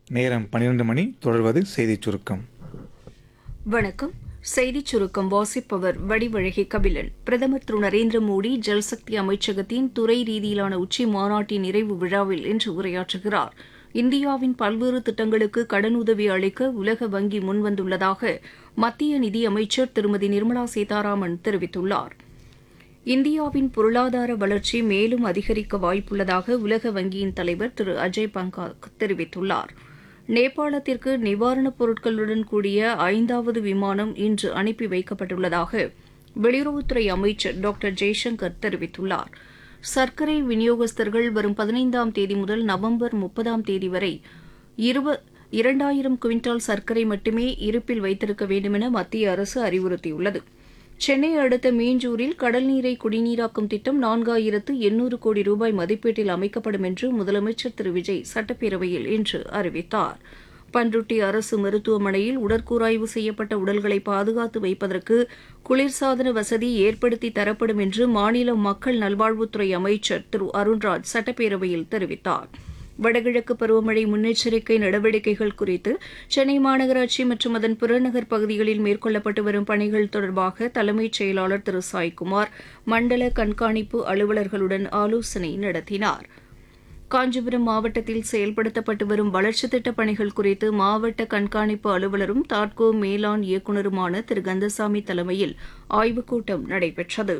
நேரம் பன்னிரண்டு மணி தொடர்வது செய்திச் சுருக்கம் வணக்கம் செய்திச் சுருக்கம் வாசிப்பவர் வடிவழகி கபிலன் பிரதமர் திரு நரேந்திர மோடி ஜல்சக்தி அமைச்சகத்தின் துறை ரீதியிலான உச்சி மாநாட்டின் நிறைவு விழாவில் இன்று உரையாற்றுகிறார் இந்தியாவின் பல்வேறு திட்டங்களுக்கு கடனுதவி அளிக்க உலக வங்கி முன்வந்துள்ளதாக மத்திய நிதி அமைச்சர் திருமதி நிர்மலா சீதாராமன் தெரிவித்துள்ளார் இந்தியாவின் பொருளாதார வளர்ச்சி மேலும் அதிகரிக்க வாய்ப்புள்ளதாக உலக வங்கியின் தலைவர் திரு அஜய் பங்கா தெரிவித்துள்ளார் நேபாளத்திற்கு நிவாரணப் பொருட்களுடன் கூடிய ஐந்தாவது விமானம் இன்று அனுப்பி வைக்கப்பட்டுள்ளதாக வெளியுறவுத்துறை அமைச்சர் டாக்டர் ஜெய்சங்கர் தெரிவித்துள்ளார் சர்க்கரை விநியோகஸ்தர்கள் வரும் பதினைந்தாம் தேதி முதல் நவம்பர் முப்பதாம் தேதி வரை இருப இரண்டாயிரம் குவிண்டால் சர்க்கரை மட்டுமே இருப்பில் வைத்திருக்க வேண்டுமென மத்திய அரசு அறிவுறுத்தியுள்ளது சென்னை அடுத்த மீஞ்சூரில் கடல் நீரை குடிநீராக்கும் திட்டம் நான்காயிரத்து எண்ணூறு கோடி ரூபாய் மதிப்பீட்டில் அமைக்கப்படும் என்று முதலமைச்சர் திரு விஜய் சட்டப்பேரவையில் இன்று அறிவித்தார் பன்ருட்டி அரசு மருத்துவமனையில் உடற்கூராய்வு செய்யப்பட்ட உடல்களை பாதுகாத்து வைப்பதற்கு குளிர்சாதன வசதி ஏற்படுத்தி தரப்படும் என்று மாநில மக்கள் நல்வாழ்வுத்துறை அமைச்சர் திரு அருண்ராஜ் சட்டப்பேரவையில் தெரிவித்தார் வடகிழக்கு பருவமழை முன்னெச்சரிக்கை நடவடிக்கைகள் குறித்து சென்னை மாநகராட்சி மற்றும் அதன் புறநகர் பகுதிகளில் மேற்கொள்ளப்பட்டு வரும் பணிகள் தொடர்பாக தலைமைச் செயலாளர் திரு சாய்குமார் மண்டல கண்காணிப்பு அலுவலர்களுடன் ஆலோசனை நடத்தினார் காஞ்சிபுரம் மாவட்டத்தில் செயல்படுத்தப்பட்டு வரும் வளர்ச்சித் திட்டப் பணிகள் குறித்து மாவட்ட கண்காணிப்பு அலுவலரும் தாட்கோ மேலாண் இயக்குநருமான திரு கந்தசாமி தலைமையில் ஆய்வுக் கூட்டம் நடைபெற்றது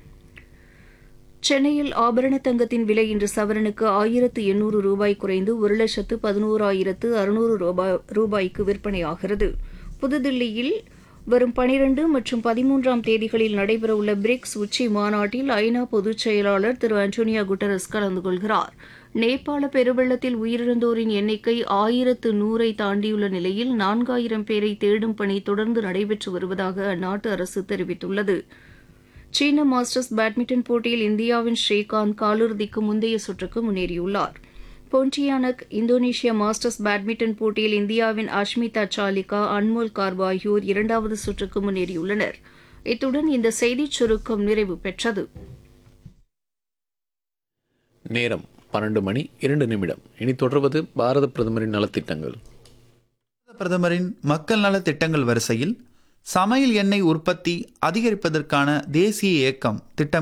சென்னையில் ஆபரண தங்கத்தின் விலை இன்று சவரனுக்கு ஆயிரத்து எண்ணூறு ரூபாய் குறைந்து ஒரு லட்சத்து பதினோராயிரத்து அறுநூறு ரூபாய் ரூபாய்க்கு விற்பனையாகிறது புதுதில்லியில் வரும் பனிரண்டு மற்றும் பதிமூன்றாம் தேதிகளில் நடைபெறவுள்ள பிரிக்ஸ் உச்சி மாநாட்டில் ஐநா பொதுச் செயலாளர் திரு அன்டோனியா குட்டரஸ் கலந்து கொள்கிறார் நேபாள பெருவெள்ளத்தில் உயிரிழந்தோரின் எண்ணிக்கை ஆயிரத்து நூறை தாண்டியுள்ள நிலையில் நான்காயிரம் பேரை தேடும் பணி தொடர்ந்து நடைபெற்று வருவதாக அந்நாட்டு அரசு தெரிவித்துள்ளது சீன மாஸ்டர்ஸ் பேட்மிண்டன் போட்டியில் இந்தியாவின் ஸ்ரீகாந்த் காலிறுதிக்கு முந்தைய சுற்றுக்கு முன்னேறியுள்ளார் போன்டியானக் இந்தோனேஷியா மாஸ்டர்ஸ் பேட்மிண்டன் போட்டியில் இந்தியாவின் அஷ்மிதா சாலிகா அன்மோல் கார்பா ஆகியோர் இரண்டாவது சுற்றுக்கு முன்னேறியுள்ளனர் இத்துடன் இந்த செய்திச் சுருக்கம் நிறைவு பெற்றது நேரம் பன்னெண்டு மணி இரண்டு நிமிடம் இனி தொடர்வது பாரத பிரதமரின் நலத்திட்டங்கள் பிரதமரின் மக்கள் நல திட்டங்கள் வரிசையில் சமையல் எண்ணெய் உற்பத்தி அதிகரிப்பதற்கான தேசிய இயக்கம் திட்டம்